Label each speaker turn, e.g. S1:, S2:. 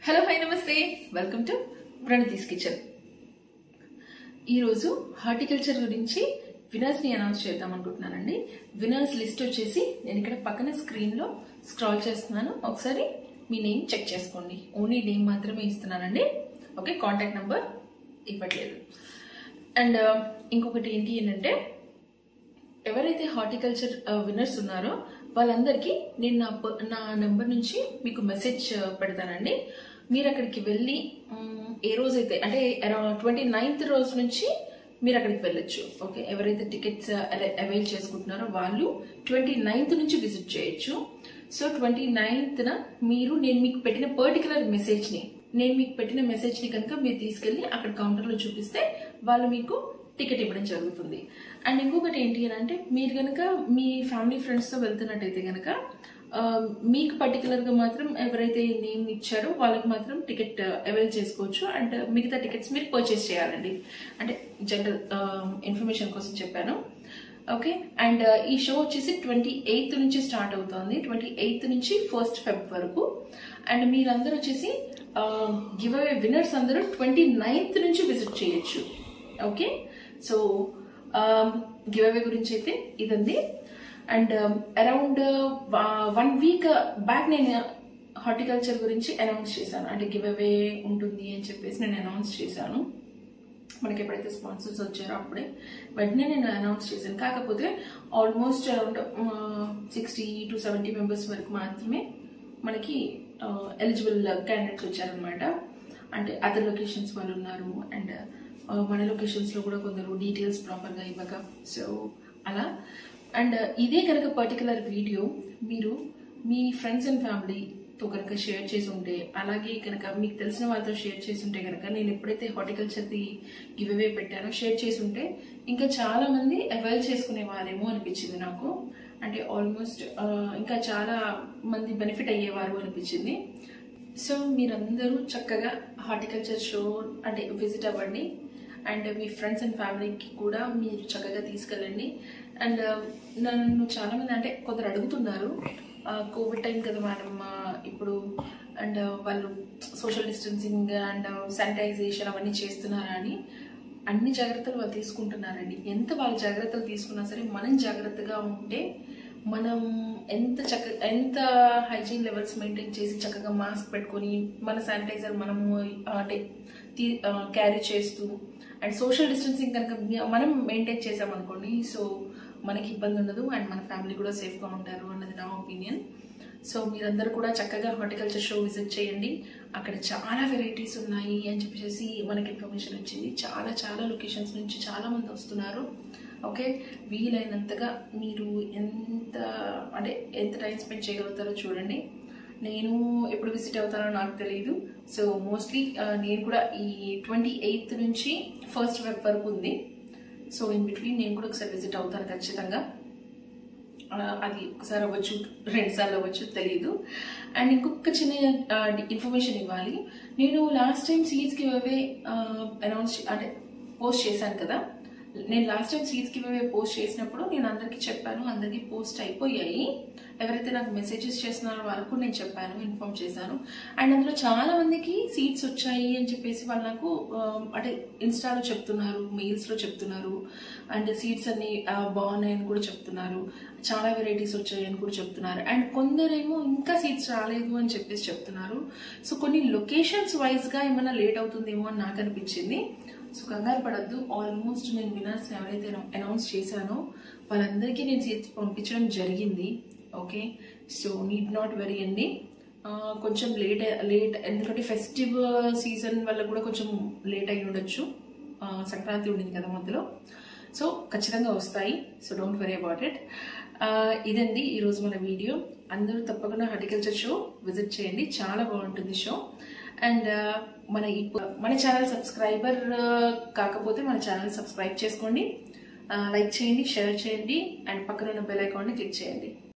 S1: hello hi నమస్తే welcome to Pranathi's kitchen ఈరోజు horticulture గురించి వినర్స్ ని అనౌన్స్ చేద్దాం అనుకుంటున్నానండి వినర్స్ లిస్ట్ వచ్చేసి నేను ఇక్కడ పక్కన స్క్రీన్ లో స్క్రాల్ చేస్తున్నాను ఒకసారి మీ నేమ్ చెక్ చేసుకోండి ఓన్లీ నేమ్ మాత్రమే ఇస్తున్నానండి ఓకే కాంటాక్ట్ నెంబర్ ఇవ్వట్లేదు అండ్ ఇంకొకటి ఏంటి ఏంటంటే ఎవరైతే హార్టికల్చర్ విన్నర్స్ ఉన్నారో వాళ్ళందరికీ నేను నా ప- నా నెంబర్ నుంచి మీకు మెసేజ్ పెడతానండి మీరు అక్కడికి వెళ్ళి మ్, ఏ రోజైతే అంటే అరౌండ్ ట్వంటీ నైన్త్ రోజు నుంచి మీరు అక్కడికి వెళ్ళొచ్చు ఓకే ఎవరైతే టికెట్స్ అవైల్ చేసుకుంటున్నారో వాళ్ళు ట్వంటీ నైన్త్ నుంచి విజిట్ చేయొచ్చు సో ట్వంటీ నైన్త్న మీరు నేను మీకు పెట్టిన పర్టికులర్ మెసేజ్ని నేను మీకు పెట్టిన మెసేజ్ని కనుక మీరు తీసుకెళ్ళి అక్కడ కౌంటర్లో చూపిస్తే వాళ్ళు మీకు టికెట్ ఇవ్వడం జరుగుతుంది అండ్ ఇంకొకటి ఏంటి అని అంటే మీరు కనుక మీ ఫ్యామిలీ ఫ్రెండ్స్తో వెళ్తున్నట్టయితే కనుక ఆ, మీకు పర్టికులర్గా మాత్రం ఎవరైతే నేమ్ ఇచ్చారో వాళ్ళకి మాత్రం టికెట్ అవైల్ చేసుకోవచ్చు అండ్ మిగతా టికెట్స్ మీరు పర్చేస్ చేయాలండి అంటే జనరల్ ఇన్ఫర్మేషన్ కోసం చెప్పాను ఓకే అండ్ ఈ షో వచ్చేసి ట్వంటీ ఎయిత్ నుంచి స్టార్ట్ అవుతుంది ట్వంటీ ఎయిత్ నుంచి ఫస్ట్ ఫెబ్ వరకు అండ్ మీరందరూ వచ్చేసి గివ్ అవే విన్నర్స్ అందరూ ట్వంటీ నైన్త్ నుంచి విజిట్ చేయొచ్చు ఓకే సో గివ్ అవే గురించి అయితే ఇదండి and around one week back నేను హార్టికల్చర్ గురించి అనౌన్స్ చేశాను అంటే గివ్ అవే ఉంటుంది అని చెప్పేసి నేను అనౌన్స్ చేశాను మనకి ఎప్పుడైతే స్పాన్సర్స్ వచ్చారో అప్పుడే వెంటనే నేను అనౌన్స్ చేశాను కాకపోతే almost around sixty to seventy members వరకు మాత్రమే మనకి ఎలిజిబుల్ క్యాండిడేట్స్ వచ్చారనమాట అంటే అదర్ లొకేషన్స్ వాళ్ళు ఉన్నారు అండ్ మన లొకేషన్స్లో కూడా కొందరు డీటెయిల్స్ ప్రాపర్గా ఇవ్వక సో అలా అండ్ ఇదే కనుక పర్టికులర్ వీడియో మీరు మీ ఫ్రెండ్స్ అండ్ ఫ్యామిలీతో కనుక షేర్ చేసి ఉంటే అలాగే కనుక మీకు తెలిసిన వాళ్ళతో షేర్ చేసి ఉంటే కనుక నేను ఎప్పుడైతే హార్టికల్చర్ది గివ్ అవే పెట్టానో షేర్ చేసి ఉంటే ఇంకా చాలా మంది అవైల్ చేసుకునే వారేమో అనిపించింది నాకు అంటే ఆల్మోస్ట్ ఇంకా చాలా మంది బెనిఫిట్ అయ్యేవారు అనిపించింది సో మీరందరూ చక్కగా హార్టికల్చర్ షో అంటే విజిట్ అవ్వండి అండ్ మీ ఫ్రెండ్స్ అండ్ ఫ్యామిలీకి కూడా మీరు చక్కగా తీసుకెళ్ళండి అండ్ నన్ను చాలా మంది అంటే కొందరు అడుగుతున్నారు కోవిడ్ టైం కదా మేడం ఇప్పుడు అండ్ వాళ్ళు సోషల్ డిస్టెన్సింగ్ అండ్ శానిటైజేషన్ అవన్నీ చేస్తున్నారా అని అన్ని జాగ్రత్తలు వాళ్ళు తీసుకుంటున్నారండి ఎంత వాళ్ళు జాగ్రత్తలు తీసుకున్నా సరే మనం జాగ్రత్తగా ఉంటే మనం ఎంత చక్క ఎంత హైజీన్ లెవెల్స్ మెయింటైన్ చేసి చక్కగా మాస్క్ పెట్టుకొని మన శానిటైజర్ మనము అంటే క్యారీ చేస్తూ అండ్ సోషల్ డిస్టెన్సింగ్ కనుక మనం మెయింటైన్ చేసామనుకోండి సో మనకి ఇబ్బంది ఉండదు అండ్ మన ఫ్యామిలీ కూడా సేఫ్గా ఉంటారు అన్నది నా ఒపీనియన్ సో మీరందరూ కూడా చక్కగా హార్టికల్చర్ షో విజిట్ చేయండి అక్కడ చాలా వెరైటీస్ ఉన్నాయి అని చెప్పేసి మనకి ఇన్ఫర్మేషన్ వచ్చింది చాలా చాలా లొకేషన్స్ నుంచి చాలా మంది వస్తున్నారు ఓకే వీలైనంతగా మీరు ఎంత అంటే ఎంత టైం స్పెండ్ చేయగలుగుతారో చూడండి నేను ఎప్పుడు విజిట్ అవుతానో నాకు తెలియదు సో మోస్ట్లీ నేను కూడా ఈ ట్వంటీ ఎయిత్ నుంచి ఫస్ట్ వెబ్ వరకు ఉంది సో ఇన్ బిట్వీన్ నేను కూడా ఒకసారి విజిట్ అవుతాను ఖచ్చితంగా ఆ, అది ఒకసారి అవ్వచ్చు రెండు సార్లు అవ్వచ్చు తెలియదు అండ్ ఇంకొక చిన్న ఇన్ఫర్మేషన్ ఇవ్వాలి నేను లాస్ట్ టైం సీట్స్కి ఇవే అనౌన్స్ అంటే పోస్ట్ చేశాను కదా నేను లాస్ట్ టైం సీట్స్కి ఇవే పోస్ట్ చేసినప్పుడు నేను అందరికీ చెప్పాను అందరికీ పోస్ట్ అయిపోయాయి ఎవరైతే నాకు మెసేజెస్ చేస్తున్నారో వాళ్ళకు నేను చెప్పాను ఇన్ఫామ్ చేశాను అండ్ అందులో చాలా మందికి సీట్స్ వచ్చాయి అని చెప్పేసి వాళ్ళు నాకు ఆ, అంటే ఇన్స్టాలో చెప్తున్నారు మెయిల్స్లో చెప్తున్నారు అండ్ సీట్స్ అన్ని ఆ, బాగున్నాయని కూడా చెప్తున్నారు చాలా వెరైటీస్ వచ్చాయని కూడా చెప్తున్నారు అండ్ కొందరేమో ఇంకా సీట్స్ రాలేదు అని చెప్పేసి చెప్తున్నారు సో కొన్ని లొకేషన్స్ వైజ్గా ఏమైనా లేట్ అవుతుందేమో అని నాకు అనిపించింది సో కంగారు పడద్దు ఆల్మోస్ట్ నేను వినర్స్ ఎవరైతే అనౌన్స్ చేశానో వాళ్ళందరికీ నేను సీట్స్ పంపించడం జరిగింది okay so need not very అండి ఆ, కొంచెం లేట్ లేట్ ఎందుకంటే ఫెస్టివ్ సీజన్ వల్ల కూడా కొంచెం లేట్ అయి ఉండొచ్చు ఆ, సంక్రాంతి ఉండింది కదా మధ్యలో సో ఖచ్చితంగా వస్తాయి so don't worry about it ఇదండి ఈరోజు మన వీడియో అందరూ తప్పకుండా హార్టికల్చర్ షో విజిట్ చేయండి చాలా బాగుంటుంది షో అండ్ మన ఇప్పు- మన ఛానల్ సబ్స్క్రైబర్ కాకపోతే మన ఛానల్ సబ్స్క్రైబ్ చేసుకోండి లైక్ చేయండి షేర్ చేయండి అండ్ పక్కన ఉన్న బెల్ ఐకాన్ని క్లిక్ చేయండి